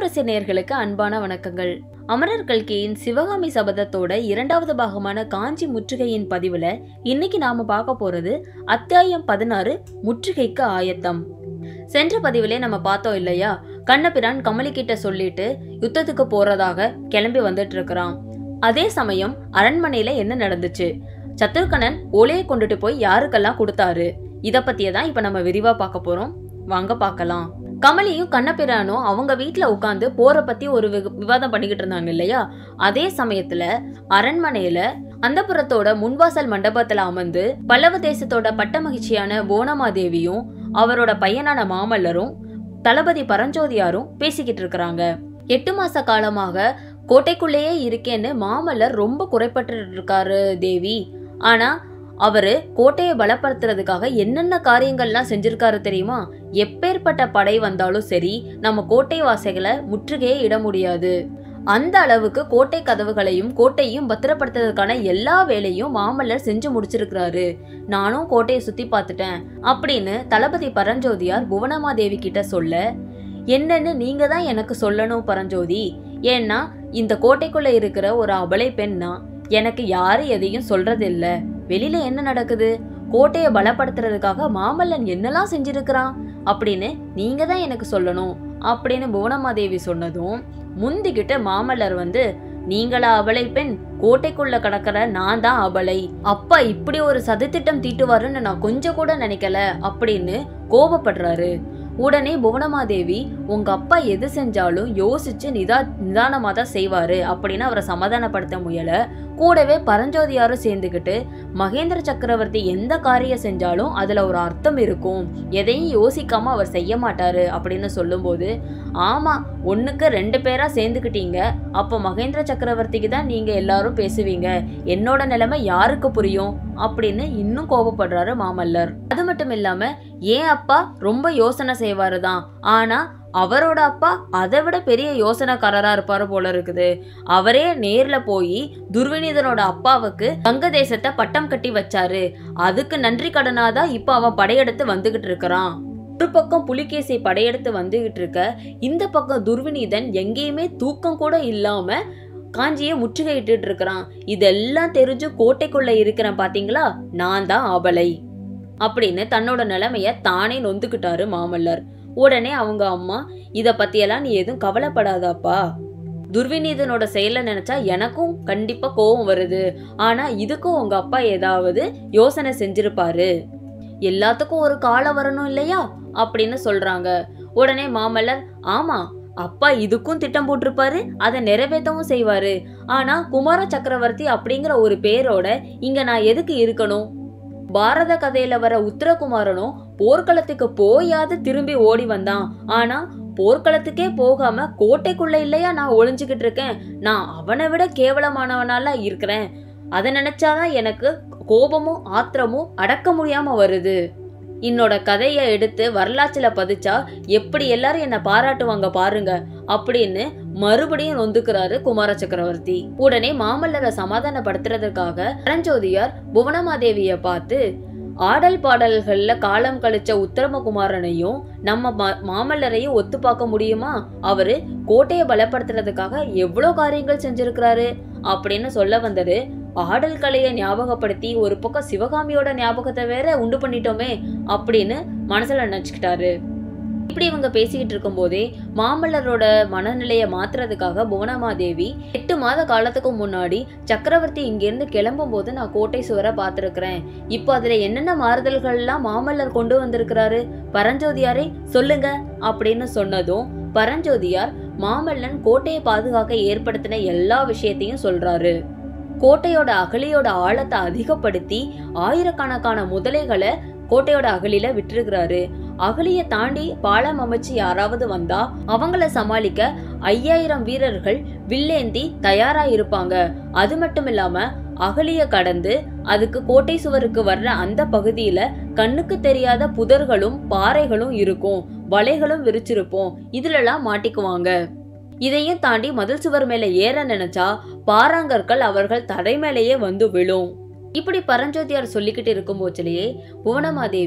இளவரசி நேர்களுக்கு அன்பான வணக்கங்கள் அமரர் கல்கியின் சிவகாமி சபதத்தோட இரண்டாவது பாகமான காஞ்சி முற்றுகையின் பதிவுல இன்னைக்கு நாம பார்க்க போறது அத்தியாயம் பதினாறு முற்றுகைக்கு ஆயத்தம் சென்ற பதிவிலே நம்ம பார்த்தோம் இல்லையா கண்ணபிரான் கமலி கிட்ட சொல்லிட்டு யுத்தத்துக்கு போறதாக கிளம்பி வந்துட்டு இருக்கிறான் அதே சமயம் அரண்மனையில என்ன நடந்துச்சு சத்ருகணன் ஓலையை கொண்டுட்டு போய் யாருக்கெல்லாம் கொடுத்தாரு இத பத்தியே தான் இப்ப நம்ம விரிவா பார்க்க போறோம் வாங்க பார்க்கலாம் கமலியும் கண்ணபிரானும் அவங்க வீட்ல உட்காந்து போற பத்தி ஒரு வி- விவாதம் பண்ணிக்கிட்டு இருந்தாங்க இல்லையா அதே சமயத்துல அரண்மனையில அந்தப்புறத்தோட முன்வாசல் மண்டபத்துல அமர்ந்து பல்லவ தேசத்தோட பட்ட மகிழ்ச்சியான போனமாதேவியும் அவரோட பையனான மாமல்லரும் தளபதி பரஞ்சோதியாரும் பேசிக்கிட்டு இருக்கிறாங்க எட்டு மாச காலமாக கோட்டைக்குள்ளேயே இருக்கேன்னு மாமல்லர் ரொம்ப குறைப்பட்டு இருக்காரு தேவி ஆனா அவரு கோட்டையை பலப்படுத்துறதுக்காக என்னென்ன காரியங்கள்லாம் செஞ்சிருக்காரு தெரியுமா எப்பேற்பட்ட படை வந்தாலும் சரி நம்ம கோட்டை வாசைகளை முற்றுகையே இட முடியாது அந்த அளவுக்கு கோட்டை கதவுகளையும் கோட்டையும் பத்திரப்படுத்துறதுக்கான எல்லா வேலையும் மாமல்லர் செஞ்சு முடிச்சிருக்கிறாரு நானும் கோட்டையை சுத்தி பார்த்துட்டேன் அப்படின்னு தளபதி பரஞ்சோதியார் புவனமாதேவி கிட்ட சொல்ல என்னன்னு நீங்க தான் எனக்கு சொல்லணும் பரஞ்சோதி ஏன்னா இந்த கோட்டைக்குள்ள இருக்கிற ஒரு அபலை பெண்ணா எனக்கு யாரு எதையும் சொல்றதில்ல வெளியில என்ன நடக்குது கோட்டையை பலப்படுத்துறதுக்காக மாமல்லன் என்னெல்லாம் செஞ்சிருக்கிறான் அப்படின்னு நீங்க தான் எனக்கு சொல்லணும் அப்படின்னு புவனமாதேவி சொன்னதும் முந்திக்கிட்ட மாமல்லர் வந்து நீங்களா அபலை பெண் கோட்டைக்குள்ள கடக்கிற நான் தான் அபலை அப்பா இப்படி ஒரு சதித்திட்டம் தீட்டுவாருன்னு நான் கொஞ்சம் கூட நினைக்கல அப்படின்னு கோபப்படுறாரு உடனே புவனமாதேவி உங்க அப்பா எது செஞ்சாலும் யோசிச்சு நிதா நிதானமா தான் செய்வாரு அப்படின்னு அவரை சமாதானப்படுத்த முயல கூடவே பரஞ்சோதியாரும் சேர்ந்துக்கிட்டு மகேந்திர சக்கரவர்த்தி எந்த காரியம் செஞ்சாலும் அதுல ஒரு அர்த்தம் இருக்கும் எதையும் யோசிக்காம அவர் செய்ய மாட்டாரு அப்படின்னு சொல்லும்போது ஆமா ஒண்ணுக்கு ரெண்டு பேரா சேர்ந்துக்கிட்டீங்க அப்போ மகேந்திர சக்கரவர்த்திக்கு தான் நீங்க எல்லாரும் பேசுவீங்க என்னோட நிலைமை யாருக்கு புரியும் அப்படின்னு இன்னும் கோபப்படுறாரு மாமல்லர் அது மட்டும் இல்லாம ஏன் அப்பா ரொம்ப யோசனை செய்வாரு தான் ஆனா அவரோட அப்பா அதை விட பெரிய யோசனைக்காரரா இருப்பாரு போல இருக்குது அவரே நேர்ல போய் துர்விநீதனோட அப்பாவுக்கு வங்க தேசத்தை பட்டம் கட்டி வச்சாரு அதுக்கு நன்றி கடனாதான் இப்ப அவன் படையெடுத்து வந்துகிட்டு இருக்கிறான் ஒரு பக்கம் புலிகேசி படையெடுத்து வந்துகிட்டு இருக்க இந்த பக்கம் துர்விநீதன் எங்கேயுமே தூக்கம் கூட இல்லாம காஞ்சியை முற்றுகையிட்டு இருக்கிறான் இதெல்லாம் தெரிஞ்சு கோட்டைக்குள்ள இருக்கிறேன் பாத்தீங்களா நான் தான் அபலை அப்படின்னு தன்னோட நிலைமைய தானே நொந்துக்கிட்டாரு மாமல்லர் உடனே அவங்க அம்மா இத பத்தியெல்லாம் நீ எதுவும் கவலைப்படாதாப்பா துர்விநீதனோட செயலை நினைச்சா எனக்கும் கண்டிப்பா கோவம் வருது ஆனா இதுக்கும் உங்க அப்பா ஏதாவது யோசனை செஞ்சிருப்பாரு எல்லாத்துக்கும் ஒரு காலம் வரணும் இல்லையா அப்படின்னு சொல்றாங்க உடனே மாமல்லர் ஆமா அப்பா இதுக்கும் திட்டம் போட்டிருப்பாரு அதை நிறைவேற்றவும் செய்வாரு ஆனா குமார சக்கரவர்த்தி அப்படிங்கிற ஒரு பேரோட இங்க நான் எதுக்கு இருக்கணும் பாரத கதையில வர உத்தரகுமாரனும் போர்க்களத்துக்கு போயாவது திரும்பி ஓடி வந்தான் ஆனா போர்க்களத்துக்கே போகாம கோட்டைக்குள்ள இல்லையா நான் ஒளிஞ்சுக்கிட்டு இருக்கேன் நான் அவனை விட கேவலமானவனால இருக்கிறேன் அதை நினைச்சாதான் எனக்கு கோபமும் ஆத்திரமும் அடக்க முடியாம வருது என்னோட கதையை எடுத்து வரலாற்றுல பதிச்சா எப்படி எல்லாரும் என்ன பாராட்டுவாங்க பாருங்க அப்படின்னு மறுபடியும் நொந்துக்கிறாரு குமார சக்கரவர்த்தி உடனே மாமல்லரை சமாதானப்படுத்துறதுக்காக பரஞ்சோதியார் புவனமாதேவிய பார்த்து ஆடல் பாடல்கள்ல காலம் கழிச்ச உத்தரமகுமாரனையும் நம்ம மா- மாமல்லரையும் ஒத்து பார்க்க முடியுமா அவரு கோட்டையை பலப்படுத்துறதுக்காக எவ்வளோ காரியங்கள் செஞ்சிருக்கிறாரு அப்படின்னு சொல்ல வந்தது ஆடல் கலையை ஞாபகப்படுத்தி ஒரு பக்கம் சிவகாமியோட ஞாபகத்தை வேற உண்டு பண்ணிட்டோமே அப்படின்னு மனசுல நினைச்சுக்கிட்டாரு இப்படி இவங்க பேசிக்கிட்டு இருக்கும்போதே மாமல்லரோட மனநிலையை மாத்துறதுக்காக புவனமாதேவி எட்டு மாத காலத்துக்கு முன்னாடி சக்கரவர்த்தி இங்கிருந்து கிளம்பும் போது நான் கோட்டை சுவரை பார்த்திருக்கிறேன் இப்போ அதுல என்னென்ன மாறுதல்கள்லாம் மாமல்லர் கொண்டு வந்திருக்கிறாரு பரஞ்சோதியாரே சொல்லுங்க அப்படின்னு சொன்னதும் பரஞ்சோதியார் மாமல்லன் கோட்டையை பாதுகாக்க ஏற்படுத்தின எல்லா விஷயத்தையும் சொல்றாரு கோட்டையோட அகலியோட ஆழத்தை அதிகப்படுத்தி ஆயிரக்கணக்கான முதலைகளை கோட்டையோட அகலில விட்டுருக்கிறாரு அகலிய தாண்டி பாலம் அமைச்சு யாராவது வந்தா அவங்கள சமாளிக்க ஐயாயிரம் வீரர்கள் வில்லேந்தி தயாரா இருப்பாங்க அது மட்டும் இல்லாம அகலிய கடந்து அதுக்கு கோட்டை சுவருக்கு வர்ற அந்த பகுதியில கண்ணுக்கு தெரியாத புதர்களும் பாறைகளும் இருக்கும் வலைகளும் விரிச்சிருப்போம் இதுலலாம் மாட்டிக்குவாங்க இதையும் தாண்டி மதில் சுவர் மேல ஏற நினைச்சா பாறாங்கற்கள் அவர்கள் தடை மேலேயே வந்து விழும் இப்படி பரஞ்சோதியார் சொல்லிக்கிட்டு இருக்கும் போச்சிலேயே புவனமாதேவி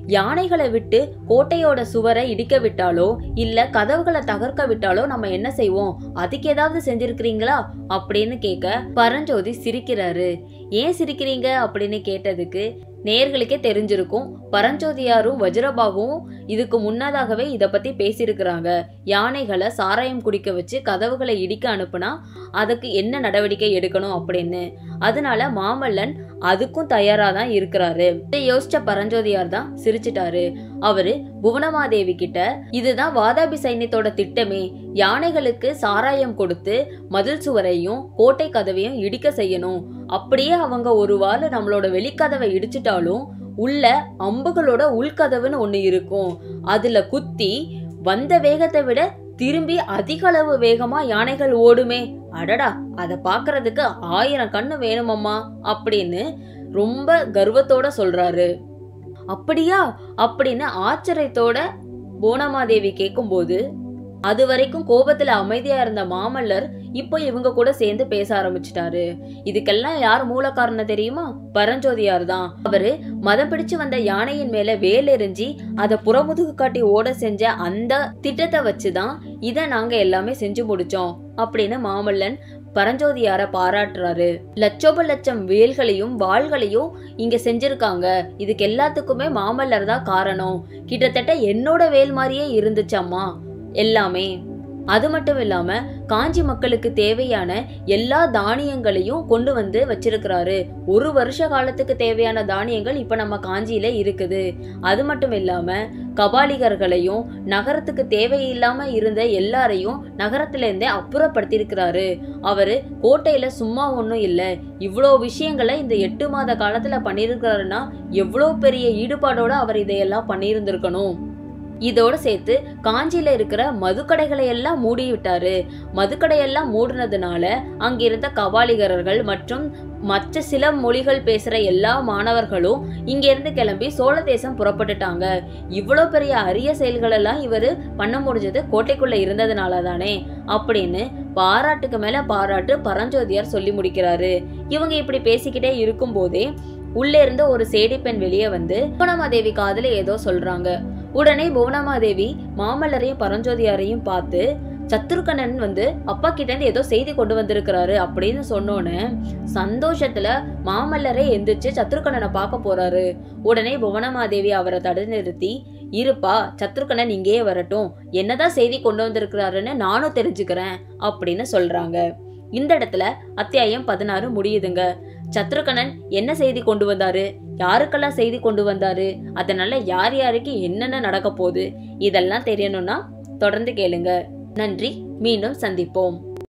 யானைகளை விட்டு கோட்டையோட சுவரை இடிக்க விட்டாலோ இல்ல கதவுகளை தகர்க்க விட்டாலோ நம்ம என்ன செய்வோம் அதுக்கு ஏதாவது செஞ்சிருக்கிறீங்களா அப்படின்னு கேட்க பரஞ்சோதி சிரிக்கிறாரு ஏன் சிரிக்கிறீங்க அப்படின்னு கேட்டதுக்கு நேர்களுக்கே தெரிஞ்சிருக்கும் பரஞ்சோதியாரும் வஜ்ரபாகுவும் இதுக்கு முன்னதாகவே இத பத்தி பேசியிருக்கிறாங்க யானைகளை சாராயம் குடிக்க வச்சு கதவுகளை இடிக்க அனுப்புனா அதுக்கு என்ன நடவடிக்கை எடுக்கணும் அப்படின்னு அதனால மாமல்லன் அதுக்கும் தயாரா தான் இருக்கிறாரு இதை யோசிச்ச பரஞ்சோதியார் தான் சிரிச்சிட்டாரு அவரு புவனமாதேவி கிட்ட இதுதான் வாதாபி சைன்யத்தோட திட்டமே யானைகளுக்கு சாராயம் கொடுத்து மதில் சுவரையும் கோட்டை கதவையும் இடிக்க செய்யணும் அப்படியே அவங்க ஒரு வாரம் நம்மளோட வெளிக்கதவை இடிச்சிட்டாலும் உள்ள அம்புகளோட உள்கதவுன்னு ஒண்ணு இருக்கும் அதுல குத்தி வந்த வேகத்தை விட திரும்பி அதிக அளவு வேகமா யானைகள் ஓடுமே அடடா அத பாக்குறதுக்கு ஆயிரம் கண்ணு வேணுமம்மா அப்படின்னு ரொம்ப கர்வத்தோட சொல்றாரு அப்படியா அப்படின்னு ஆச்சரியத்தோட போனமாதேவி கேட்கும்போது அது வரைக்கும் கோபத்துல அமைதியா இருந்த மாமல்லர் இப்போ இவங்க கூட சேர்ந்து பேச ஆரம்பிச்சிட்டாரு இதுக்கெல்லாம் யார் மூல காரணம் தெரியுமா பரஞ்சோதியார் தான் அவரு மதம் பிடிச்சு வந்த யானையின் மேல வேல் எறிஞ்சி அதை புறமுதுகு காட்டி ஓட செஞ்ச அந்த திட்டத்தை வச்சுதான் இத நாங்க எல்லாமே செஞ்சு முடிச்சோம் அப்படின்னு மாமல்லன் பரஞ்சோதியார பாராட்டுறாரு லட்சோப லட்சம் வேல்களையும் வாள்களையும் இங்க செஞ்சிருக்காங்க இதுக்கு எல்லாத்துக்குமே மாமல்லர் தான் காரணம் கிட்டத்தட்ட என்னோட வேல் மாதிரியே இருந்துச்சம்மா எல்லாமே அது மட்டும் இல்லாம காஞ்சி மக்களுக்கு தேவையான எல்லா தானியங்களையும் கொண்டு வந்து வச்சிருக்கிறாரு ஒரு வருஷ காலத்துக்கு தேவையான தானியங்கள் இப்ப நம்ம காஞ்சியில இருக்குது அது மட்டும் இல்லாம கபாலிகர்களையும் நகரத்துக்கு தேவையில்லாம இருந்த எல்லாரையும் நகரத்துல இருந்தே அப்புறப்படுத்தியிருக்கிறாரு அவரு கோட்டையில சும்மா ஒன்றும் இல்ல இவ்வளோ விஷயங்களை இந்த எட்டு மாத காலத்துல பண்ணியிருக்கிறாருன்னா எவ்வளோ பெரிய ஈடுபாடோட அவர் இதையெல்லாம் பண்ணியிருந்திருக்கணும் இதோட சேர்த்து காஞ்சியில இருக்கிற மதுக்கடைகளை எல்லாம் மூடி விட்டாரு மதுக்கடையெல்லாம் மூடினதுனால அங்கிருந்த கபாலிகரர்கள் மற்றும் மற்ற சில மொழிகள் பேசுற எல்லா மாணவர்களும் இங்க இருந்து கிளம்பி சோழ தேசம் புறப்பட்டுட்டாங்க இவ்வளோ பெரிய அரிய செயல்கள் எல்லாம் இவரு பண்ண முடிஞ்சது கோட்டைக்குள்ள இருந்ததுனால தானே அப்படின்னு பாராட்டுக்கு மேல பாராட்டு பரஞ்சோதியார் சொல்லி முடிக்கிறாரு இவங்க இப்படி பேசிக்கிட்டே இருக்கும் போதே உள்ளே இருந்து ஒரு சேடி பெண் வெளியே வந்து புவனமாதேவி காதுல ஏதோ சொல்றாங்க உடனே புவனமாதேவி மாமல்லரையும் பரஞ்சோதியாரையும் பார்த்து சத்ருகனன் வந்து அப்பா கிட்ட இருந்து ஏதோ செய்தி கொண்டு வந்திருக்கிறாரு அப்படின்னு சொன்னோன்னு சந்தோஷத்துல மாமல்லரே எந்திரிச்சு சத்ருகனனை பார்க்க போறாரு உடனே புவனமாதேவி அவரை தடு நிறுத்தி இருப்பா சத்ருகனன் இங்கேயே வரட்டும் என்னதான் செய்தி கொண்டு வந்திருக்கிறாருன்னு நானும் தெரிஞ்சுக்கிறேன் அப்படின்னு சொல்றாங்க இந்த இடத்துல அத்தியாயம் பதினாறு முடியுதுங்க சத்ருகனன் என்ன செய்தி கொண்டு வந்தாரு யாருக்கெல்லாம் செய்தி கொண்டு வந்தாரு அதனால யார் யாருக்கு என்னென்ன நடக்க போகுது இதெல்லாம் தெரியணும்னா தொடர்ந்து கேளுங்க நன்றி மீண்டும் சந்திப்போம்